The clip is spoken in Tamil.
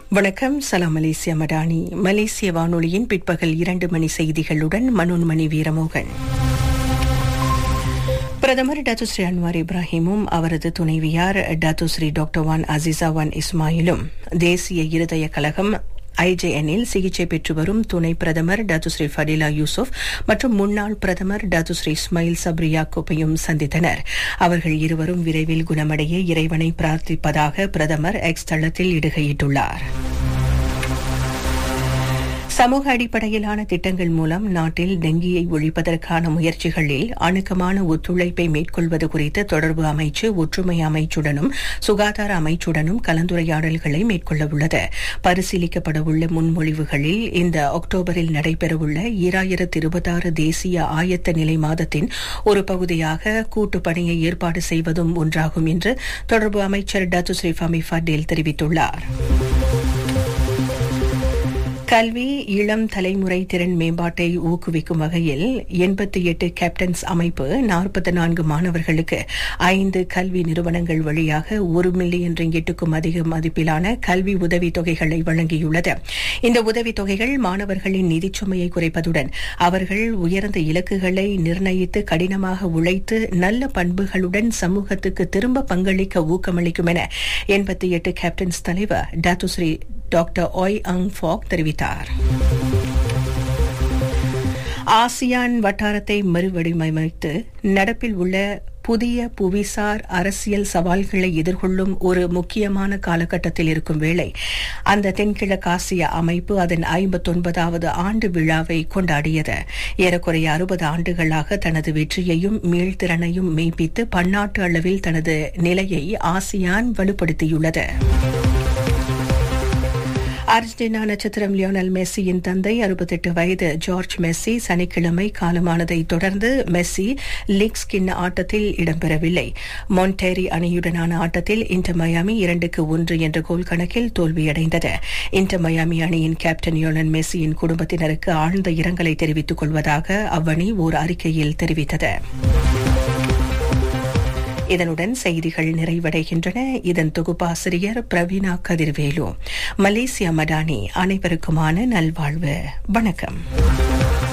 வணக்கம் சலாம் மலேசியா மடானி மலேசிய வானொலியின் பிற்பகல் இரண்டு மணி செய்திகளுடன் மனோன்மணி வீரமோகன் பிரதமர் டாத்துஸ்ரீ அன்வார் இப்ராஹிமும் அவரது துணைவியார் Datuk Seri doctor Wan Azizah Wan இஸ்மாயிலும் தேசிய இருதய கழகம் ஐஜேஎனில் சிகிச்சை பெற்று வரும் துணை பிரதமர் டாத்துஸ்ரீ ஃபடிலா யூசுப் மற்றும் முன்னாள் பிரதமர் டாத்துஸ்ரீ இஸ்மாயில் சப்ரியா கோப்பையும் சந்தித்தனர் அவர்கள் இருவரும் விரைவில் குணமடைய இறைவனை பிரார்த்திப்பதாக பிரதமர் எக்ஸ் தளத்தில் இடுகையிட்டுள்ளார் சமூக அடிப்படையிலான திட்டங்கள் மூலம் நாட்டில் டெங்கியை ஒழிப்பதற்கான முயற்சிகளில் அணுக்கமான ஒத்துழைப்பை மேற்கொள்வது குறித்து தொடர்பு அமைச்சு ஒற்றுமை அமைச்சுடனும் சுகாதார அமைச்சுடனும் கலந்துரையாடல்களை மேற்கொள்ளவுள்ளது பரிசீலிக்கப்படவுள்ள முன்மொழிவுகளில் இந்த அக்டோபரில் நடைபெறவுள்ள ஈராயிரத்து இருபத்தாறு தேசிய ஆயத்த நிலை மாதத்தின் ஒரு பகுதியாக கூட்டு பணியை ஏற்பாடு செய்வதும் ஒன்றாகும் என்று தொடர்பு அமைச்சர் டத்துஸ்ரீ ஃபமி ஃபட்டேல் தெரிவித்துள்ளார் கல்வி இளம் தலைமுறை திறன் மேம்பாட்டை ஊக்குவிக்கும் வகையில் எண்பத்தி எட்டு கேப்டன்ஸ் அமைப்பு நாற்பத்தி நான்கு மாணவர்களுக்கு ஐந்து கல்வி நிறுவனங்கள் வழியாக ஒரு மில்லியன் ரிங்கிட்டுக்கும் அதிக மதிப்பிலான கல்வி உதவித் தொகைகளை வழங்கியுள்ளது இந்த உதவித் தொகைகள் மாணவர்களின் நிதிச்சுமையை குறைப்பதுடன் அவர்கள் உயர்ந்த இலக்குகளை நிர்ணயித்து கடினமாக உழைத்து நல்ல பண்புகளுடன் சமூகத்துக்கு திரும்ப பங்களிக்க ஊக்கமளிக்கும் என எண்பத்தி எட்டு கேப்டன்ஸ் தலைவர் டாத்துஸ்ரீ டாக்டர் ஒய் அங் ஃபாக் தெரிவித்தார் ஆசியான் வட்டாரத்தை மறுவடிவமைத்து நடப்பில் உள்ள புதிய புவிசார் அரசியல் சவால்களை எதிர்கொள்ளும் ஒரு முக்கியமான காலகட்டத்தில் இருக்கும் வேளை அந்த தென்கிழக்காசிய அமைப்பு அதன் ஐம்பத்தொன்பதாவது ஆண்டு விழாவை கொண்டாடியது ஏறக்குறைய அறுபது ஆண்டுகளாக தனது வெற்றியையும் மீள்திறனையும் மெய்ப்பித்து பன்னாட்டு அளவில் தனது நிலையை ஆசியான் வலுப்படுத்தியுள்ளது அர்ஜென்டினா நட்சத்திரம் லியோனல் மெஸ்ஸியின் தந்தை அறுபத்தெட்டு வயது ஜார்ஜ் மெஸ்ஸி சனிக்கிழமை காலமானதை தொடர்ந்து மெஸ்ஸி லீக் ஸ்கின் ஆட்டத்தில் இடம்பெறவில்லை மொன்டேரி அணியுடனான ஆட்டத்தில் இன்டர் மயாமி இரண்டுக்கு ஒன்று என்ற கோல் கணக்கில் தோல்வியடைந்தது இன்டர் மயாமி அணியின் கேப்டன் லியோனல் மெஸ்ஸியின் குடும்பத்தினருக்கு ஆழ்ந்த இரங்கலை தெரிவித்துக் கொள்வதாக அவ்வணி ஓர் அறிக்கையில் தெரிவித்தது இதனுடன் செய்திகள் நிறைவடைகின்றன இதன் தொகுப்பாசிரியர் பிரவீனா கதிர்வேலு மலேசியா மடானி அனைவருக்குமான நல்வாழ்வு வணக்கம்